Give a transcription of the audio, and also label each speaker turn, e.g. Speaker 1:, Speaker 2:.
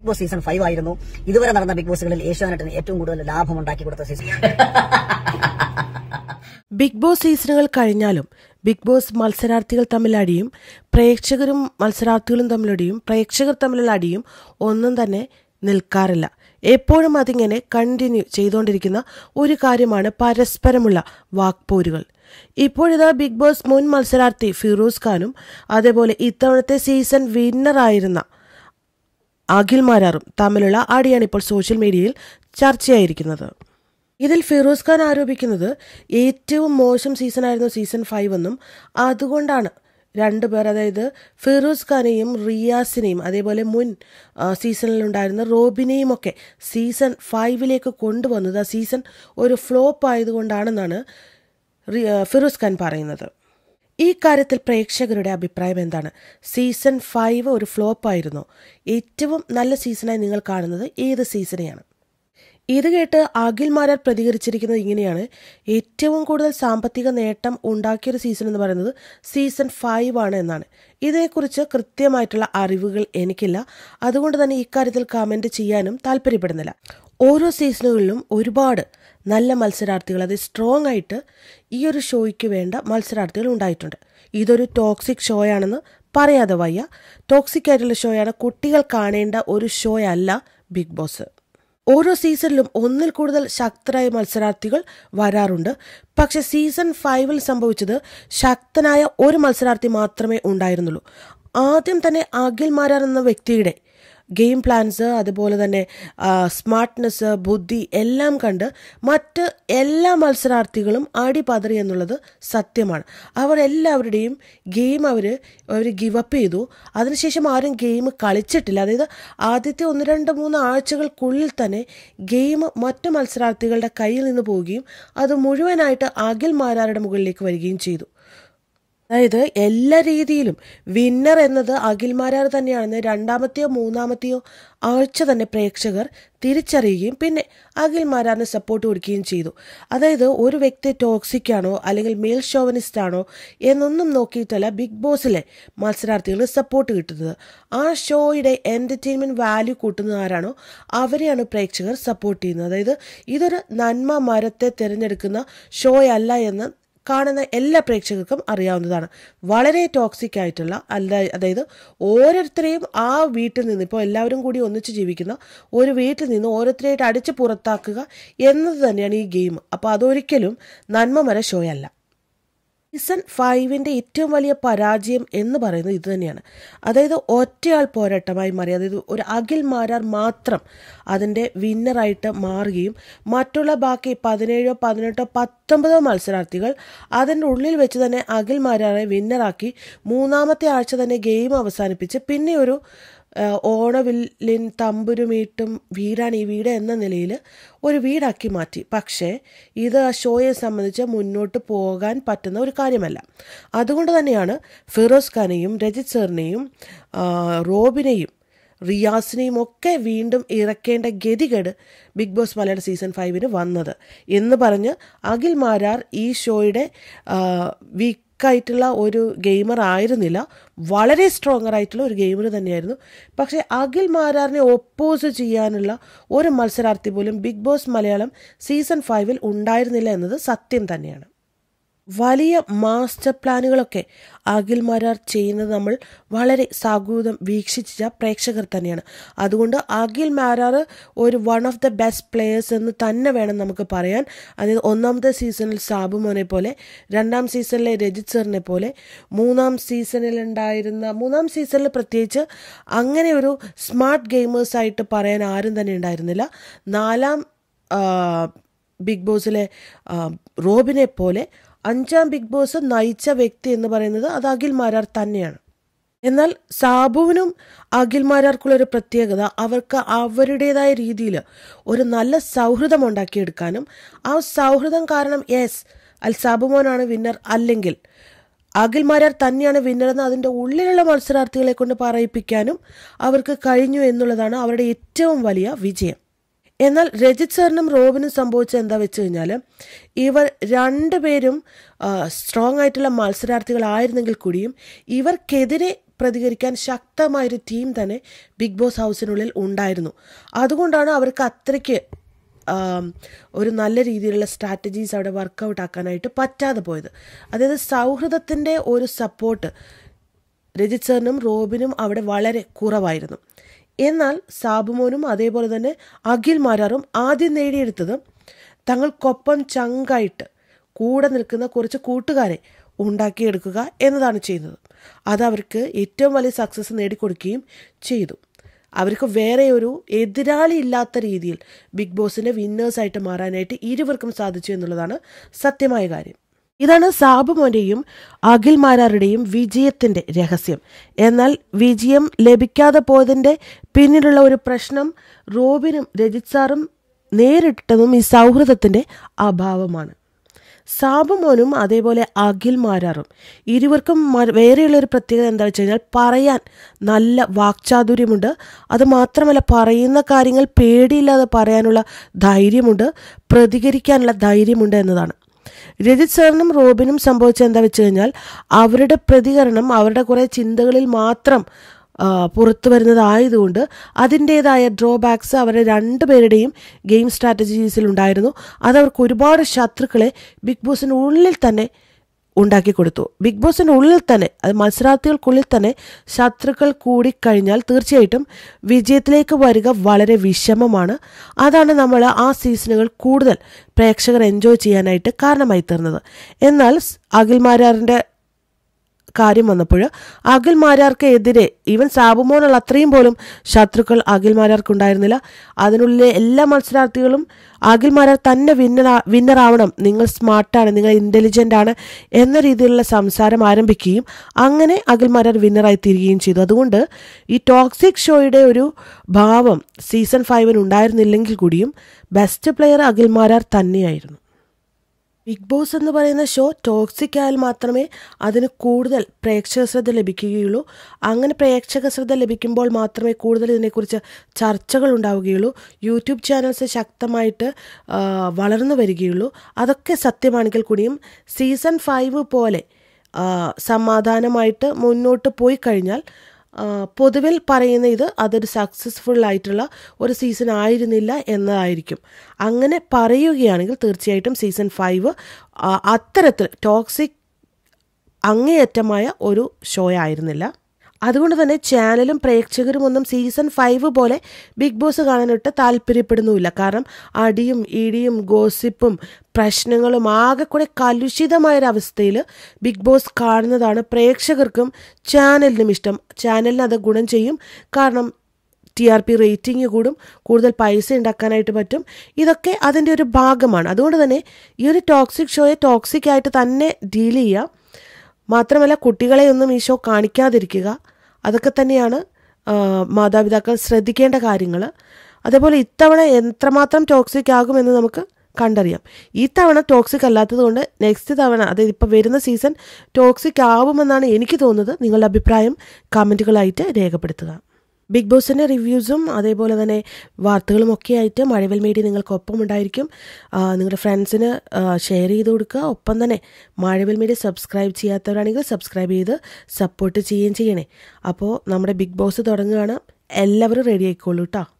Speaker 1: boss season five ആയിരുന്നു ഇതുവരെ നടന്ന ബിഗ് ബോസുകളിൽ ഏഷ്യാനെറ്റിന് ഏറ്റവും കൂടുതൽ ലാഭം ഉണ്ടാക്കി കൊടുത്ത സീസൺ
Speaker 2: ബിഗ് ബോസ് സീസണുകൾ കഴിഞ്ഞാലും ബിഗ് ബോസ് മത്സരാർത്ഥികൾ തമ്മിലടിയും പ്രേക്ഷകരും മത്സരാർത്ഥികളും തമ്മിലടിയും പ്രേക്ഷകർ തമ്മിലുള്ള അടിയും ഒന്നും തന്നെ നിൽക്കാറില്ല എപ്പോഴും അതിങ്ങനെ കണ്ടിന്യൂ ചെയ്തുകൊണ്ടിരിക്കുന്ന ഒരു കാര്യമാണ് പരസ്പരമുള്ള വാക്പോരുകൾ ഇപ്പോഴിതാ ബിഗ് ബോസ് മുൻ മത്സരാർത്ഥി ഫിറോസ് ഖാനും അതേപോലെ ഇത്തവണത്തെ സീസൺ വിന്നറായിരുന്ന അഖിൽ മാരാറും തമ്മിലുള്ള അടിയാണ് ഇപ്പോൾ സോഷ്യൽ മീഡിയയിൽ ചർച്ചയായിരിക്കുന്നത് ഇതിൽ ഫിറോസ് ഖാൻ ആരോപിക്കുന്നത് ഏറ്റവും മോശം സീസണായിരുന്നു സീസൺ ഫൈവ് എന്നും അതുകൊണ്ടാണ് രണ്ടുപേർ അതായത് ഫിറോസ് ഖാനെയും റിയാസിനെയും അതേപോലെ മുൻ ആ, സീസണിലുണ്ടായിരുന്ന റോബിനെയും ഒക്കെ സീസൺ ഫൈവിലേക്ക് കൊണ്ടുവന്നത് ആ സീസൺ ഒരു ഫ്ലോപ്പ് ആയതുകൊണ്ടാണെന്നാണ് റി- ആ, ഫിറോസ് ഖാൻ പറയുന്നത് ഈ കാര്യത്തിൽ പ്രേക്ഷകരുടെ അഭിപ്രായം എന്താണ് സീസൺ ഫൈവ് ഒരു ഫ്ലോപ്പ് ആയിരുന്നോ ഏറ്റവും നല്ല സീസണായി നിങ്ങൾ കാണുന്നത് ഏത് സീസണെയാണ് ഇത് കേട്ട് അഖിൽ മാരാർ പ്രതികരിച്ചിരിക്കുന്നത് ഇങ്ങനെയാണ് ഏറ്റവും കൂടുതൽ സാമ്പത്തിക നേട്ടം ഉണ്ടാക്കിയൊരു സീസൺ എന്ന് പറയുന്നത് സീസൺ ഫൈവ് ആണ് എന്നാണ് ഇതിനെക്കുറിച്ച് കൃത്യമായിട്ടുള്ള അറിവുകൾ എനിക്കില്ല അതുകൊണ്ട് തന്നെ ഇക്കാര്യത്തിൽ കമൻറ്റ് ചെയ്യാനും താല്പര്യപ്പെടുന്നില്ല ഓരോ സീസണുകളിലും ഒരുപാട് നല്ല മത്സരാർത്ഥികൾ അത് സ്ട്രോങ് ആയിട്ട് ഈ ഒരു ഷോയ്ക്ക് വേണ്ട മത്സരാർത്ഥികൾ ഉണ്ടായിട്ടുണ്ട് ഇതൊരു ടോക്സിക് ഷോയാണെന്ന് പറയാതെ വയ്യ ടോക്സിക് ആയിട്ടുള്ള ഷോയാണ് കുട്ടികൾ കാണേണ്ട ഒരു ഷോ അല്ല ബിഗ് ബോസ് ഓരോ സീസണിലും ഒന്നിൽ കൂടുതൽ ശക്തരായ മത്സരാർത്ഥികൾ വരാറുണ്ട് പക്ഷെ സീസൺ ഫൈവിൽ സംഭവിച്ചത് ശക്തനായ ഒരു മത്സരാർത്ഥി മാത്രമേ ഉണ്ടായിരുന്നുള്ളൂ ആദ്യം തന്നെ അഖിൽ മാരാർ എന്ന വ്യക്തിയുടെ ഗെയിം പ്ലാൻസ് അതുപോലെ തന്നെ സ്മാർട്ട്നെസ് ബുദ്ധി എല്ലാം കണ്ട് മറ്റ് എല്ലാ മത്സരാർത്ഥികളും അടിപതറി എന്നുള്ളത് സത്യമാണ് അവർ എല്ലാവരുടെയും ഗെയിം അവർ അവർ ഗിവപ്പ് ചെയ്തു അതിനുശേഷം ആരും ഗെയിം കളിച്ചിട്ടില്ല അതായത് ആദ്യത്തെ ഒന്ന് രണ്ട് മൂന്ന് ആഴ്ചകൾക്കുള്ളിൽ തന്നെ ഗെയിം മറ്റു മത്സരാർത്ഥികളുടെ കയ്യിൽ നിന്ന് പോവുകയും അത് മുഴുവനായിട്ട് അഖിൽ മാരാരുടെ മുകളിലേക്ക് വരികയും ചെയ്തു അതായത് എല്ലാ രീതിയിലും വിന്നർ എന്നത് അഖിൽ മാരാർ തന്നെയാണെന്ന് രണ്ടാമത്തെയോ മൂന്നാമത്തെയോ ആഴ്ച തന്നെ പ്രേക്ഷകർ തിരിച്ചറിയുകയും പിന്നെ അഖിൽ മാരാറിന് സപ്പോർട്ട് കൊടുക്കുകയും ചെയ്തു അതായത് ഒരു വ്യക്തി ടോക്സിക് ആണോ അല്ലെങ്കിൽ മെയിൽ ഷോവനിസ്റ്റ് ആണോ എന്നൊന്നും നോക്കിയിട്ടല്ല ബിഗ് ബോസിലെ മത്സരാർത്ഥികൾക്ക് സപ്പോർട്ട് കിട്ടുന്നത് ആ ഷോയുടെ എൻ്റർടൈൻമെൻറ്റ് വാല്യൂ കൂട്ടുന്ന ആരാണോ അവരെയാണ് പ്രേക്ഷകർ സപ്പോർട്ട് ചെയ്യുന്നത് അതായത് ഇതൊരു നന്മ മരത്തെ തിരഞ്ഞെടുക്കുന്ന ഷോ അല്ല എന്ന് കാണുന്ന എല്ലാ പ്രേക്ഷകർക്കും അറിയാവുന്നതാണ് വളരെ ടോക്സിക് ആയിട്ടുള്ള അല്ല അതായത് ഓരോരുത്തരെയും ആ വീട്ടിൽ നിന്ന് ഇപ്പോൾ എല്ലാവരും കൂടി ഒന്നിച്ച് ജീവിക്കുന്ന ഒരു വീട്ടിൽ നിന്ന് ഓരോരുത്തരെയായിട്ട് അടിച്ച് പുറത്താക്കുക എന്നത് തന്നെയാണ് ഈ ഗെയിം അപ്പോൾ അതൊരിക്കലും നന്മമര ഷോ അല്ല സീസൺ ഫൈവിൻ്റെ ഏറ്റവും വലിയ പരാജയം എന്ന് പറയുന്നത് ഇത് തന്നെയാണ് അതായത് ഒറ്റയാൾ പോരാട്ടമായി മാറി അതായത് ഒരു അഖിൽ മാരാർ മാത്രം അതിൻ്റെ വിന്നറായിട്ട് മാറുകയും മറ്റുള്ള ബാക്കി പതിനേഴോ പതിനെട്ടോ പത്തൊമ്പതോ മത്സരാർത്ഥികൾ അതിൻ്റെ ഉള്ളിൽ വെച്ച് തന്നെ അഖിൽ മാരാറെ വിന്നറാക്കി മൂന്നാമത്തെ ആഴ്ച തന്നെ ഗെയിം അവസാനിപ്പിച്ച് പിന്നെ ഒരു ഏഹ് ഓണവില്ലിൻ തമ്പുരുമീട്ടും വീടാണ് ഈ വീട് എന്ന നിലയിൽ ഒരു വീടാക്കി മാറ്റി പക്ഷേ ഇത് ആ ഷോയെ സംബന്ധിച്ച് മുന്നോട്ട് പോകാൻ പറ്റുന്ന ഒരു കാര്യമല്ല അതുകൊണ്ട് തന്നെയാണ് ഫിറോസ് ഖാനെയും രജിത് സാറിനെയും ആ, റോബിനെയും റിയാസിനെയും ഒക്കെ വീണ്ടും ഇറക്കേണ്ട ഗതികേട് ബിഗ് ബോസ് മലയാളം സീസൺ ഫൈവിന് വന്നത് എന്ന് പറഞ്ഞ് അഖിൽ മാരാർ ഈ ഷോയുടെ വീക്കായിട്ടുള്ള ഒരു ഗെയിമർ ആയിരുന്നില്ല വളരെ സ്ട്രോങ്ങർ ആയിട്ടുള്ള ഒരു ഗെയിമർ തന്നെയായിരുന്നു പക്ഷേ അഖിൽ മാരാറിനെ ഒപ്പോസ് ചെയ്യാനുള്ള ഒരു മത്സരാർത്ഥി പോലും ബിഗ് ബോസ് മലയാളം സീസൺ ഫൈവിൽ ഉണ്ടായിരുന്നില്ല എന്നത് സത്യം തന്നെയാണ് വലിയ മാസ്റ്റർ പ്ലാനുകളൊക്കെ അഖിൽ മാരാർ ചെയ്യുന്നത് നമ്മൾ വളരെ സാഗൂതം വീക്ഷിച്ച പ്രേക്ഷകർ തന്നെയാണ് അതുകൊണ്ട് അഖിൽ മാരാർ ഒരു one of the best players എന്ന് തന്നെ വേണം നമുക്ക് പറയാൻ അതായത് ഒന്നാമത്തെ സീസണിൽ സാബു മോനെ പോലെ രണ്ടാം സീസണിലെ രജിത് സാറിനെ പോലെ മൂന്നാം സീസണിൽ ഉണ്ടായിരുന്ന മൂന്നാം സീസണിൽ പ്രത്യേകിച്ച് അങ്ങനെ ഒരു സ്മാർട്ട് ഗെയിമേഴ്സായിട്ട് പറയാൻ ആരും തന്നെ ഉണ്ടായിരുന്നില്ല നാലാം ആ, ബിഗ് ബോസിലെ ആ, റോബിനെ പോലെ അഞ്ചാം ബിഗ് ബോസ് നയിച്ച വ്യക്തി എന്ന് പറയുന്നത് അത് അഖിൽ മാരാർ തന്നെയാണ് എന്നാൽ സാബുവിനും അഖിൽ മാരാർക്കുള്ള ഒരു പ്രത്യേകത അവർക്ക് അവരുടേതായ രീതിയിൽ ഒരു നല്ല സൗഹൃദം ഉണ്ടാക്കിയെടുക്കാനും ആ സൗഹൃദം കാരണം യെസ് അൽ സാബുമോനാണ് വിന്നർ അല്ലെങ്കിൽ അഖിൽ മാരാർ തന്നെയാണ് വിന്നർ എന്ന് അതിൻ്റെ ഉള്ളിലുള്ള മത്സരാർത്ഥികളെ കൊണ്ട് പറയിപ്പിക്കാനും അവർക്ക് കഴിഞ്ഞു എന്നുള്ളതാണ് അവരുടെ ഏറ്റവും വലിയ വിജയം എന്നാൽ രജിത് സാറിനും റോബിനും സംഭവിച്ചത് എന്താ വെച്ച് കഴിഞ്ഞാൽ ഇവർ രണ്ടുപേരും സ്ട്രോങ് ആയിട്ടുള്ള മത്സരാർത്ഥികളായിരുന്നെങ്കിൽ കൂടിയും ഇവർക്കെതിരെ പ്രതികരിക്കാൻ ശക്തമായൊരു ടീം തന്നെ ബിഗ് ബോസ് ഹൗസിനുള്ളിൽ ഉണ്ടായിരുന്നു അതുകൊണ്ടാണ് അവർക്ക് അത്രയ്ക്ക് ആം, ഒരു നല്ല രീതിയിലുള്ള സ്ട്രാറ്റജീസ് അവിടെ വർക്കൗട്ട് ആക്കാനായിട്ട് പറ്റാതെ പോയത് അതായത് സൗഹൃദത്തിൻ്റെ ഒരു സപ്പോർട്ട് രജിത് സാറിനും റോബിനും അവിടെ വളരെ കുറവായിരുന്നു എന്നാൽ സാബുമോനും അതേപോലെ തന്നെ അഖിൽ മാരാറും ആദ്യം നേടിയെടുത്തത് തങ്ങൾക്കൊപ്പം ചങ്കായിട്ട് കൂടെ നിൽക്കുന്ന കുറച്ച് കൂട്ടുകാരെ ഉണ്ടാക്കിയെടുക്കുക എന്നതാണ് ചെയ്യുന്നത് അത് അവർക്ക് ഏറ്റവും വലിയ സക്സസ് നേടിക്കൊടുക്കുകയും ചെയ്തു അവർക്ക് വേറെ ഒരു എതിരാളി ഇല്ലാത്ത രീതിയിൽ ബിഗ് ബോസിന്റെ വിന്നേഴ്സായിട്ട് മാറാനായിട്ട് ഇരുവർക്കും സാധിച്ചു എന്നുള്ളതാണ് സത്യമായ കാര്യം ഇതാണ് സാബുമോന്റെയും അഖിൽ മാരാരുടെയും വിജയത്തിന്റെ രഹസ്യം എന്നാൽ വിജയം ലഭിക്കാതെ പോയതിന്റെ പിന്നിലുള്ള ഒരു പ്രശ്നം റോബിനും രജിത് സാറും നേരിട്ടതും ഈ സൗഹൃദത്തിന്റെ അഭാവമാണ് സാബുമോനും അതേപോലെ അഖിൽ മാരാറും ഇരുവർക്കും മ- വേറെയുള്ള ഒരു പ്രത്യേകത എന്താ വെച്ച് കഴിഞ്ഞാൽ പറയാൻ നല്ല വാക്ചാതുര്യമുണ്ട് അത് മാത്രമല്ല പറയുന്ന കാര്യങ്ങൾ പേടിയില്ലാതെ പറയാനുള്ള ധൈര്യമുണ്ട് പ്രതികരിക്കാനുള്ള ധൈര്യമുണ്ട് എന്നതാണ് രജിത് സാറിനും റോബിനും സംഭവിച്ചത് എന്താ വെച്ച് കഴിഞ്ഞാൽ അവരുടെ പ്രതികരണം അവരുടെ കുറേ ചിന്തകളിൽ മാത്രം ആ, പുറത്തു വരുന്നതായതുകൊണ്ട് അതിൻ്റേതായ ഡ്രോബാക്സ് അവരുടെ രണ്ടുപേരുടെയും ഗെയിം സ്ട്രാറ്റജീസിൽ ഉണ്ടായിരുന്നു അതവർക്ക് ഒരുപാട് ശത്രുക്കളെ ബിഗ് ബോസിന് ഉള്ളിൽ തന്നെ ഉണ്ടാക്കി കൊടുത്തു ബിഗ് ബോസിന് ഉള്ളിൽ തന്നെ അത് മത്സരാർത്ഥികൾക്കുള്ളിൽ തന്നെ ശത്രുക്കൾ കൂടിക്കഴിഞ്ഞാൽ തീർച്ചയായിട്ടും വിജയത്തിലേക്ക് വരിക വളരെ വിഷമമാണ് അതാണ് നമ്മൾ ആ സീസണുകൾ കൂടുതൽ പ്രേക്ഷകർ എൻജോയ് ചെയ്യാനായിട്ട് കാരണമായി തീർന്നത് എന്നാൽ സ് അഖിൽമാരാറിൻ്റെ കാര്യം വന്നപ്പോൾ അഖിൽമാരാർക്ക് എതിരെ ഈവൻ സാബുമോനുള്ള അത്രയും പോലും ശത്രുക്കൾ അഖിൽമാരാർക്ക് ഉണ്ടായിരുന്നില്ല അതിനുള്ളിലെ എല്ലാ മത്സരാർത്ഥികളും അഖിൽമാരാർ തന്നെ വിന്നർ വിന്നറാവണം നിങ്ങൾ സ്മാർട്ടാണ് നിങ്ങൾ ഇൻ്റലിജൻ്റ് ആണ് എന്ന രീതിയിലുള്ള സംസാരം ആരംഭിക്കുകയും അങ്ങനെ അഖിൽമാരാർ വിന്നറായി തീരുകയും ചെയ്തു അതുകൊണ്ട് ഈ ടോക്സിക് ഷോയുടെ ഒരു ഭാവം സീസൺ ഫൈവിന് ഉണ്ടായിരുന്നില്ലെങ്കിൽ കൂടിയും ബെസ്റ്റ് പ്ലെയർ അഖിൽമാരാർ തന്നെയായിരുന്നു ബിഗ് ബോസ് എന്ന് പറയുന്ന ഷോ ടോക്സിക് ആയാൽ മാത്രമേ അതിന് കൂടുതൽ പ്രേക്ഷക ശ്രദ്ധ ലഭിക്കുകയുള്ളൂ അങ്ങനെ പ്രേക്ഷക ശ്രദ്ധ ലഭിക്കുമ്പോൾ മാത്രമേ കൂടുതൽ ഇതിനെക്കുറിച്ച് ചർച്ചകൾ ഉണ്ടാവുകയുള്ളൂ യൂട്യൂബ് ചാനൽസ് ശക്തമായിട്ട് ആ, വളർന്നു വരികയുള്ളൂ അതൊക്കെ സത്യമാണെങ്കിൽ കൂടിയും സീസൺ ഫൈവ് പോലെ ആ, സമാധാനമായിട്ട് മുന്നോട്ട് പോയി കഴിഞ്ഞാൽ ആ, പൊതുവിൽ പറയുന്ന ഇത് അതൊരു സക്സസ്ഫുൾ ആയിട്ടുള്ള ഒരു സീസൺ ആയിരുന്നില്ല എന്നതായിരിക്കും അങ്ങനെ പറയുകയാണെങ്കിൽ തീർച്ചയായിട്ടും സീസൺ ഫൈവ് അത്തരത്തിൽ ടോക്സിക് അങ്ങേയറ്റമായ ഒരു ഷോ ആയിരുന്നില്ല അതുകൊണ്ട് തന്നെ ചാനലും പ്രേക്ഷകരും ഒന്നും സീസൺ ഫൈവ് പോലെ ബിഗ് ബോസ് കാണാനായിട്ട് താല്പര്യപ്പെടുന്നുമില്ല കാരണം അടിയും ഇടിയും ഗോസിപ്പും പ്രശ്നങ്ങളും ആകെ കൂടെ കലുഷിതമായൊരവസ്ഥയിൽ ബിഗ് ബോസ് കാണുന്നതാണ് പ്രേക്ഷകർക്കും ചാനലിനും ഇഷ്ടം ചാനലിന് അത് ഗുണം ചെയ്യും കാരണം ടി ആർ പി റേറ്റിംഗ് കൂടും കൂടുതൽ പൈസ ഉണ്ടാക്കാനായിട്ട് പറ്റും ഇതൊക്കെ അതിൻ്റെ ഒരു ഭാഗമാണ് അതുകൊണ്ട് തന്നെ ഈ ഒരു ടോക്സിക് ഷോയെ ടോക്സിക് ആയിട്ട് തന്നെ ഡീൽ ചെയ്യുക മാത്രമല്ല കുട്ടികളെ ഒന്നും ഈ ഷോ കാണിക്കാതിരിക്കുക അതൊക്കെ തന്നെയാണ് ആ, മാതാപിതാക്കൾ ശ്രദ്ധിക്കേണ്ട കാര്യങ്ങൾ അതേപോലെ ഇത്തവണ എത്രമാത്രം ടോക്സിക് ആകുമെന്ന് നമുക്ക് കണ്ടറിയാം ഈ തവണ ടോക്സിക് അല്ലാത്തത് കൊണ്ട് നെക്സ്റ്റ് തവണ അതായത് ഇപ്പോൾ വരുന്ന സീസൺ ടോക്സിക് ആവുമെന്നാണ് എനിക്ക് തോന്നുന്നത് നിങ്ങളുടെ അഭിപ്രായം കമൻറ്റുകളായിട്ട് രേഖപ്പെടുത്തുക ബിഗ് ബോസിൻ്റെ റിവ്യൂസും അതേപോലെ തന്നെ വാർത്തകളും ഒക്കെ ആയിട്ട് മഴവൽ മീഡിയ നിങ്ങൾക്കൊപ്പം ഉണ്ടായിരിക്കും ആ, നിങ്ങളുടെ ഫ്രണ്ട്സിന് ഷെയർ ചെയ്ത് കൊടുക്കുക ഒപ്പം തന്നെ മഴവൽ മീഡിയ സബ്സ്ക്രൈബ് ചെയ്യാത്തവരാണെങ്കിൽ സബ്സ്ക്രൈബ് ചെയ്ത് സപ്പോർട്ട് ചെയ്യുകയും ചെയ്യണേ അപ്പോൾ നമ്മുടെ ബിഗ് ബോസ് തുടങ്ങുകയാണ് എല്ലാവരും റെഡി ആയിക്കോളൂ കേട്ടോ